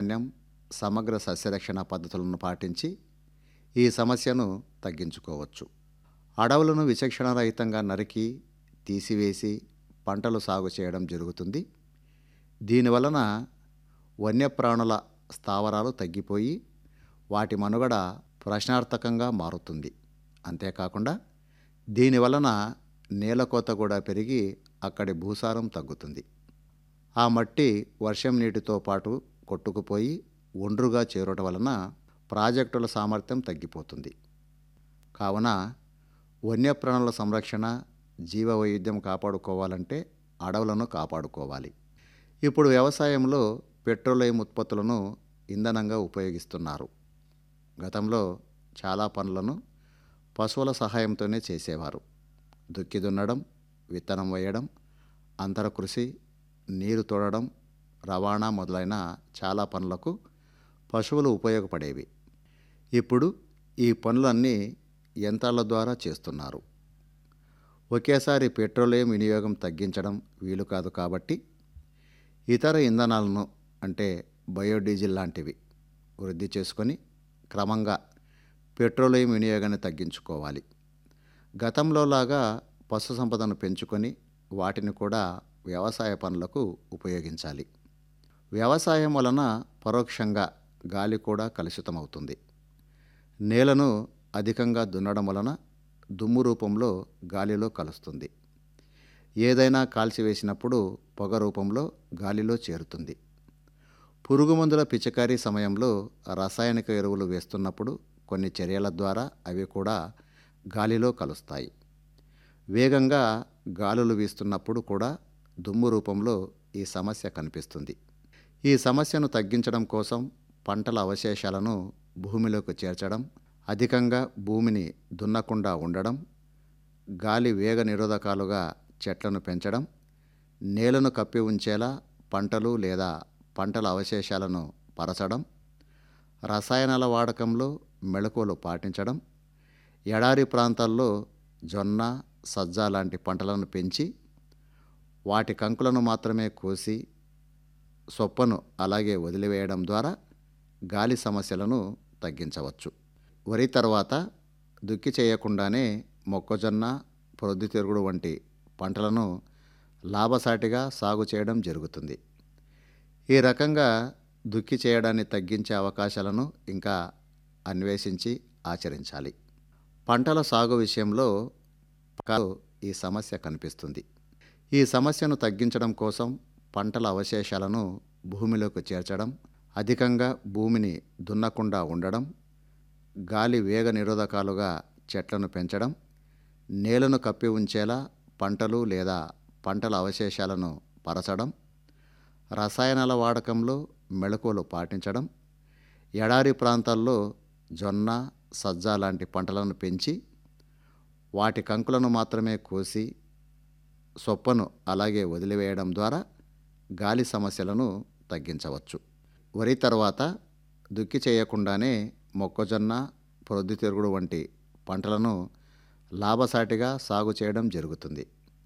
యాజమాన్యం సమగ్ర సస్యరక్షణ పద్ధతులను పాటించి ఈ సమస్యను తగ్గించుకోవచ్చు అడవులను విచక్షణరహితంగా నరికి తీసివేసి పంటలు సాగు చేయడం జరుగుతుంది దీనివలన వన్యప్రాణుల స్థావరాలు తగ్గిపోయి వాటి మనుగడ ప్రశ్నార్థకంగా మారుతుంది అంతేకాకుండా దీనివలన నేలకోత కూడా పెరిగి అక్కడి భూసారం తగ్గుతుంది ఆ మట్టి వర్షం నీటితో పాటు కొట్టుకుపోయి ఒండ్రుగా చేరటం వలన ప్రాజెక్టుల సామర్థ్యం తగ్గిపోతుంది కావున వన్యప్రాణుల సంరక్షణ జీవ వైవిధ్యం కాపాడుకోవాలంటే అడవులను కాపాడుకోవాలి ఇప్పుడు వ్యవసాయంలో పెట్రోలియం ఉత్పత్తులను ఇంధనంగా ఉపయోగిస్తున్నారు గతంలో చాలా పనులను పశువుల సహాయంతోనే చేసేవారు దుక్కి దున్నడం విత్తనం వేయడం అంతర కృషి నీరు తోడడం రవాణా మొదలైన చాలా పనులకు పశువులు ఉపయోగపడేవి ఇప్పుడు ఈ పనులన్నీ యంత్రాల ద్వారా చేస్తున్నారు ఒకేసారి పెట్రోలియం వినియోగం తగ్గించడం వీలు కాదు కాబట్టి ఇతర ఇంధనాలను అంటే బయోడీజిల్ లాంటివి వృద్ధి చేసుకొని క్రమంగా పెట్రోలియం వినియోగాన్ని తగ్గించుకోవాలి గతంలో లాగా పశు సంపదను పెంచుకొని వాటిని కూడా వ్యవసాయ పనులకు ఉపయోగించాలి వ్యవసాయం వలన పరోక్షంగా గాలి కూడా కలుషితమవుతుంది నేలను అధికంగా దున్నడం వలన దుమ్ము రూపంలో గాలిలో కలుస్తుంది ఏదైనా కాల్చివేసినప్పుడు పొగ రూపంలో గాలిలో చేరుతుంది పురుగు మందుల పిచికారీ సమయంలో రసాయనిక ఎరువులు వేస్తున్నప్పుడు కొన్ని చర్యల ద్వారా అవి కూడా గాలిలో కలుస్తాయి వేగంగా గాలులు వీస్తున్నప్పుడు కూడా దుమ్ము రూపంలో ఈ సమస్య కనిపిస్తుంది ఈ సమస్యను తగ్గించడం కోసం పంటల అవశేషాలను భూమిలోకి చేర్చడం అధికంగా భూమిని దున్నకుండా ఉండడం గాలి వేగ నిరోధకాలుగా చెట్లను పెంచడం నేలను కప్పి ఉంచేలా పంటలు లేదా పంటల అవశేషాలను పరచడం రసాయనాల వాడకంలో మెళకువలు పాటించడం ఎడారి ప్రాంతాల్లో జొన్న సజ్జ లాంటి పంటలను పెంచి వాటి కంకులను మాత్రమే కోసి సొప్పను అలాగే వదిలివేయడం ద్వారా గాలి సమస్యలను తగ్గించవచ్చు వరి తర్వాత దుక్కి చేయకుండానే మొక్కజొన్న ప్రొద్దుతిరుగుడు వంటి పంటలను లాభసాటిగా సాగు చేయడం జరుగుతుంది ఈ రకంగా దుక్కి చేయడాన్ని తగ్గించే అవకాశాలను ఇంకా అన్వేషించి ఆచరించాలి పంటల సాగు విషయంలో ఈ సమస్య కనిపిస్తుంది ఈ సమస్యను తగ్గించడం కోసం పంటల అవశేషాలను భూమిలోకి చేర్చడం అధికంగా భూమిని దున్నకుండా ఉండడం గాలి వేగ నిరోధకాలుగా చెట్లను పెంచడం నేలను కప్పి ఉంచేలా పంటలు లేదా పంటల అవశేషాలను పరచడం రసాయనాల వాడకంలో మెళకువలు పాటించడం ఎడారి ప్రాంతాల్లో జొన్న సజ్జ లాంటి పంటలను పెంచి వాటి కంకులను మాత్రమే కోసి సొప్పను అలాగే వదిలివేయడం ద్వారా గాలి సమస్యలను తగ్గించవచ్చు వరి తర్వాత దుక్కి చేయకుండానే మొక్కజొన్న ప్రొద్దుతిరుగుడు వంటి పంటలను లాభసాటిగా సాగు చేయడం జరుగుతుంది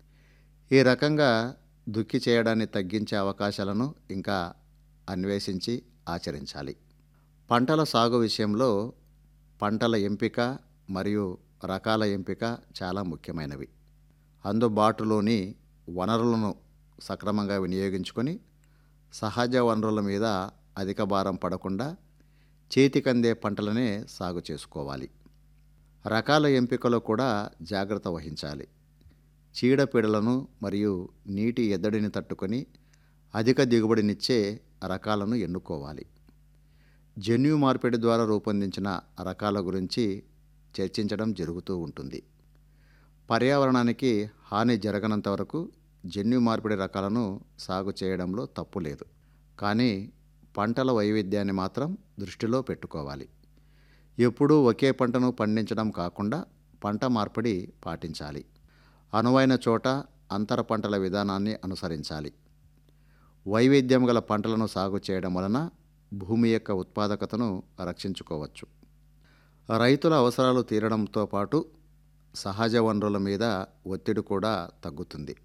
ఈ రకంగా దుక్కి చేయడాన్ని తగ్గించే అవకాశాలను ఇంకా అన్వేషించి ఆచరించాలి పంటల సాగు విషయంలో పంటల ఎంపిక మరియు రకాల ఎంపిక చాలా ముఖ్యమైనవి అందుబాటులోని వనరులను సక్రమంగా వినియోగించుకొని సహజ వనరుల మీద అధిక భారం పడకుండా చేతికందే పంటలనే సాగు చేసుకోవాలి రకాల ఎంపికలో కూడా జాగ్రత్త వహించాలి చీడపీడలను మరియు నీటి ఎద్దడిని తట్టుకొని అధిక దిగుబడినిచ్చే రకాలను ఎన్నుకోవాలి జన్యు మార్పిడి ద్వారా రూపొందించిన రకాల గురించి చర్చించడం జరుగుతూ ఉంటుంది పర్యావరణానికి హాని జరగనంత వరకు జన్యు మార్పిడి రకాలను సాగు చేయడంలో తప్పు లేదు కానీ పంటల వైవిధ్యాన్ని మాత్రం దృష్టిలో పెట్టుకోవాలి ఎప్పుడూ ఒకే పంటను పండించడం కాకుండా పంట మార్పిడి పాటించాలి అనువైన చోట అంతర పంటల విధానాన్ని అనుసరించాలి వైవిధ్యం గల పంటలను సాగు చేయడం వలన భూమి యొక్క ఉత్పాదకతను రక్షించుకోవచ్చు రైతుల అవసరాలు తీరడంతో పాటు సహజ వనరుల మీద ఒత్తిడి కూడా తగ్గుతుంది